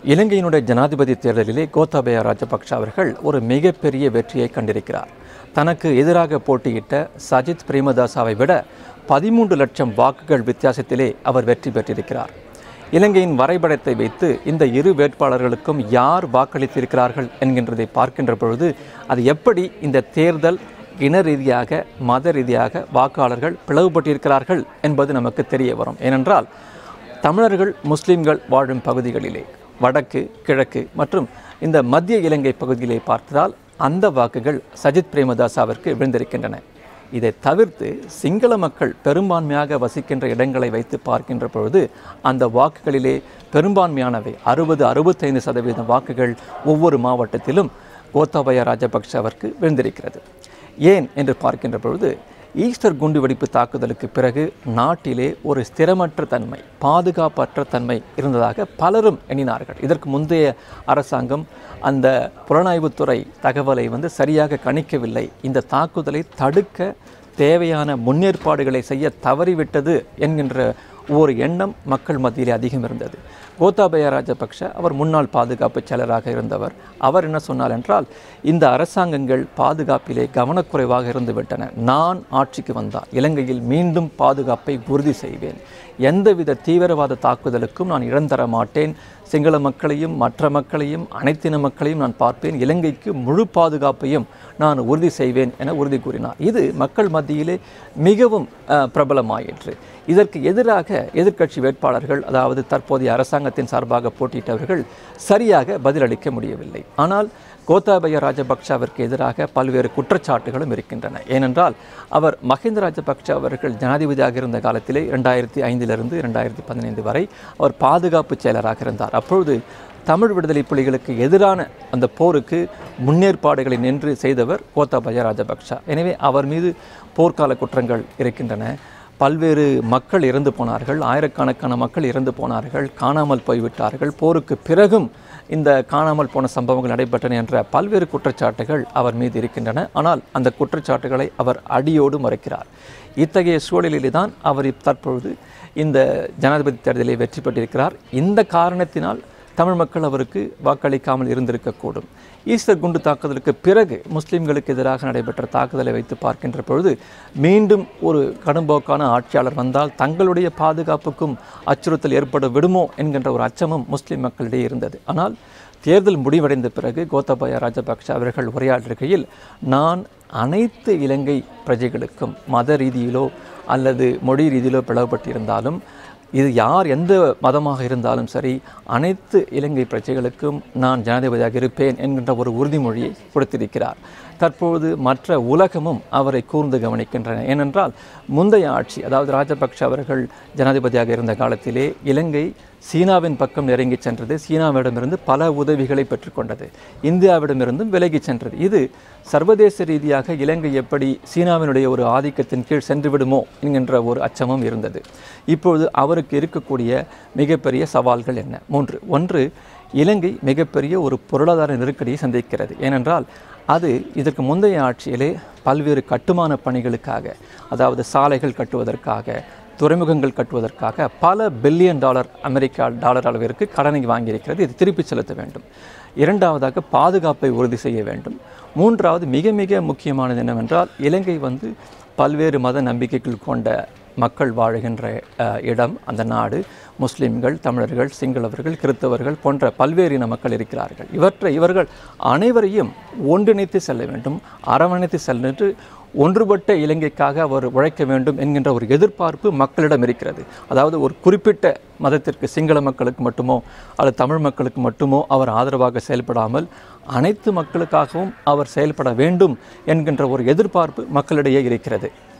இலங்கையினுடைய ஜனாதிபதி தேர்தலிலே கோத்தாபய ராஜபக்ஷ அவர்கள் ஒரு மிகப்பெரிய வெற்றியை கண்டிருக்கிறார் தனக்கு எதிராக போட்டியிட்ட சஜித் பிரேமதாசாவை விட பதிமூன்று லட்சம் வாக்குகள் வித்தியாசத்திலே அவர் வெற்றி பெற்றிருக்கிறார் இலங்கையின் வரைபடத்தை வைத்து இந்த இரு வேட்பாளர்களுக்கும் யார் வாக்களித்திருக்கிறார்கள் என்கின்றதை பார்க்கின்ற பொழுது அது எப்படி இந்த தேர்தல் இன ரீதியாக மத ரீதியாக வாக்காளர்கள் பிளவுபட்டிருக்கிறார்கள் என்பது நமக்கு தெரிய வரும் ஏனென்றால் தமிழர்கள் முஸ்லிம்கள் வாழும் பகுதிகளிலே வடக்கு கிழக்கு மற்றும் இந்த மத்திய இலங்கை பகுதியிலே பார்த்தால் அந்த வாக்குகள் சஜித் பிரேமதாசாவிற்கு விழுந்திருக்கின்றன இதை தவிர்த்து சிங்கள மக்கள் பெரும்பான்மையாக வசிக்கின்ற இடங்களை வைத்து பார்க்கின்ற பொழுது அந்த வாக்குகளிலே பெரும்பான்மையானவை அறுபது அறுபத்தைந்து சதவீதம் வாக்குகள் ஒவ்வொரு மாவட்டத்திலும் கோத்தாபய ராஜபக்ஷ அவருக்கு விழுந்திருக்கிறது ஏன் என்று பார்க்கின்ற பொழுது ஈஸ்டர் குண்டுவெடிப்பு தாக்குதலுக்கு பிறகு நாட்டிலே ஒரு ஸ்திரமற்ற தன்மை பாதுகாப்பற்ற தன்மை இருந்ததாக பலரும் எண்ணினார்கள் இதற்கு முந்தைய அரசாங்கம் அந்த புலனாய்வுத்துறை தகவலை வந்து சரியாக கணிக்கவில்லை இந்த தாக்குதலை தடுக்க தேவையான முன்னேற்பாடுகளை செய்ய தவறிவிட்டது என்கின்ற ஒரு எண்ணம் மக்கள் மத்தியிலே அதிகம் இருந்தது கோத்தாபய ராஜபக்ஷ அவர் முன்னாள் பாதுகாப்பு செயலராக இருந்தவர் அவர் என்ன சொன்னார் என்றால் இந்த அரசாங்கங்கள் பாதுகாப்பிலே கவனக்குறைவாக இருந்துவிட்டன நான் ஆட்சிக்கு வந்தால் இலங்கையில் மீண்டும் பாதுகாப்பை உறுதி செய்வேன் எந்தவித தீவிரவாத தாக்குதலுக்கும் நான் இடம் தர மாட்டேன் சிங்கள மக்களையும் மற்ற மக்களையும் அனைத்தின மக்களையும் நான் பார்ப்பேன் இலங்கைக்கு முழு பாதுகாப்பையும் நான் உறுதி செய்வேன் என உறுதி கூறினார் இது மக்கள் மத்தியிலே மிகவும் அஹ், பிரபலமாயிற்று இதற்கு எதிராக எதிர்க்கட்சி வேட்பாளர்கள் அதாவது தற்போதைய அரசாங்கத்தின் சார்பாக போட்டியிட்டவர்கள் சரியாக பதிலளிக்க முடியவில்லை ஆனால் கோத்தாபய ராஜபக்ஷவிற்கு எதிராக பல்வேறு குற்றச்சாட்டுகளும் இருக்கின்றன ஏனென்றால் அவர் மஹிந்த ராஜபக்ஷ அவர்கள் ஜனாதிபதியாக இருந்த காலத்திலே இரண்டாயிரத்தி ஐந்திலிருந்து இரண்டாயிரத்தி பதினைந்து வரை அவர் பாதுகாப்பு செயலராக இருந்தார் அப்பொழுது தமிழ் விடுதலை புலிகளுக்கு எதிரான அந்த போருக்கு முன்னேற்பாடுகளை நின்று செய்தவர் கோத்தாபய ராஜபக்ஷ எனவே அவர் மீது போர்க்கால குற்றங்கள் இருக்கின்றன பல்வேறு மக்கள் இறந்து போனார்கள் ஆயிரக்கணக்கான மக்கள் இறந்து போனார்கள் காணாமல் போய்விட்டார்கள் போருக்கு பிறகும் இந்த காணாமல் போன சம்பவங்கள் நடைபெற்றன என்ற பல்வேறு குற்றச்சாட்டுகள் அவர் மீது இருக்கின்றன ஆனால் அந்த குற்றச்சாட்டுகளை அவர் அடியோடு மறைக்கிறார் இத்தகைய சூழலிலே தான் அவர் இப் தற்பொழுது இந்த ஜனாதிபதி தேர்தலில் வெற்றி பெற்றிருக்கிறார் இந்த காரணத்தினால் தமிழ் மக்கள் அவருக்கு வாக்களிக்காமல் இருந்திருக்கக்கூடும் ஈஸ்டர் குண்டு தாக்குதலுக்கு பிறகு முஸ்லிம்களுக்கு எதிராக நடைபெற்ற தாக்குதலை வைத்து பார்க்கின்ற பொழுது மீண்டும் ஒரு கடும்போக்கான ஆட்சியாளர் வந்தால் தங்களுடைய பாதுகாப்புக்கும் அச்சுறுத்தல் ஏற்பட விடுமோ என்கின்ற ஒரு அச்சமும் முஸ்லிம் மக்களிடையே இருந்தது ஆனால் தேர்தல் முடிவடைந்த பிறகு கோத்தபாய ராஜபக்ஷ அவர்கள் உரையாற்றுகையில் நான் அனைத்து இலங்கை பிரஜைகளுக்கும் மத ரீதியிலோ அல்லது மொழி ரீதியிலோ பிளவுபட்டிருந்தாலும் இது யார் எந்த மதமாக இருந்தாலும் சரி அனைத்து இலங்கை பிரஜைகளுக்கும் நான் ஜனாதிபதியாக இருப்பேன் என்கின்ற ஒரு உறுதிமொழியை கொடுத்திருக்கிறார் தற்பொழுது மற்ற உலகமும் அவரை கூர்ந்து கவனிக்கின்றன ஏனென்றால் முந்தைய ஆட்சி அதாவது ராஜபக்ஷ அவர்கள் ஜனாதிபதியாக இருந்த காலத்திலே இலங்கை சீனாவின் பக்கம் நெருங்கி சென்றது சீனாவிடமிருந்து பல உதவிகளை பெற்றுக்கொண்டது இந்தியாவிடமிருந்தும் விலகி சென்றது இது சர்வதேச ரீதியாக இலங்கை எப்படி சீனாவினுடைய ஒரு ஆதிக்கத்தின் கீழ் சென்று விடுமோ என்கின்ற ஒரு அச்சமும் இருந்தது இப்பொழுது அவருக்கு இருக்கக்கூடிய மிகப்பெரிய சவால்கள் என்ன மூன்று ஒன்று இலங்கை மிகப்பெரிய ஒரு பொருளாதார நெருக்கடியை சந்திக்கிறது ஏனென்றால் அது இதற்கு முந்தைய ஆட்சியிலே பல்வேறு கட்டுமான பணிகளுக்காக அதாவது சாலைகள் கட்டுவதற்காக துறைமுகங்கள் கட்டுவதற்காக பல பில்லியன் டாலர் அமெரிக்கா டாலர் அளவிற்கு கடனை வாங்கியிருக்கிறது இது திருப்பி செலுத்த வேண்டும் இரண்டாவதாக பாதுகாப்பை உறுதி செய்ய வேண்டும் மூன்றாவது மிக மிக முக்கியமானது என்னவென்றால் இலங்கை வந்து பல்வேறு மத நம்பிக்கைகள் கொண்ட மக்கள் வாழுகின்ற அஹ், இடம் அந்த நாடு முஸ்லிம்கள் தமிழர்கள் சிங்களவர்கள் கிறித்தவர்கள் போன்ற பல்வேறு இன மக்கள் இருக்கிறார்கள் இவற்றை இவர்கள் அனைவரையும் ஒன்றிணைத்து செல்ல வேண்டும் அரவணைத்து சென்று ஒன்றுபட்ட இலங்கைக்காக அவர் உழைக்க வேண்டும் என்கின்ற ஒரு எதிர்பார்ப்பு மக்களிடம் இருக்கிறது அதாவது ஒரு குறிப்பிட்ட மதத்திற்கு சிங்கள மக்களுக்கு மட்டுமோ அல்லது தமிழ் மக்களுக்கு மட்டுமோ அவர் ஆதரவாக செயல்படாமல் அனைத்து மக்களுக்காகவும் அவர் செயல்பட வேண்டும் என்கின்ற ஒரு எதிர்பார்ப்பு மக்களிடையே இருக்கிறது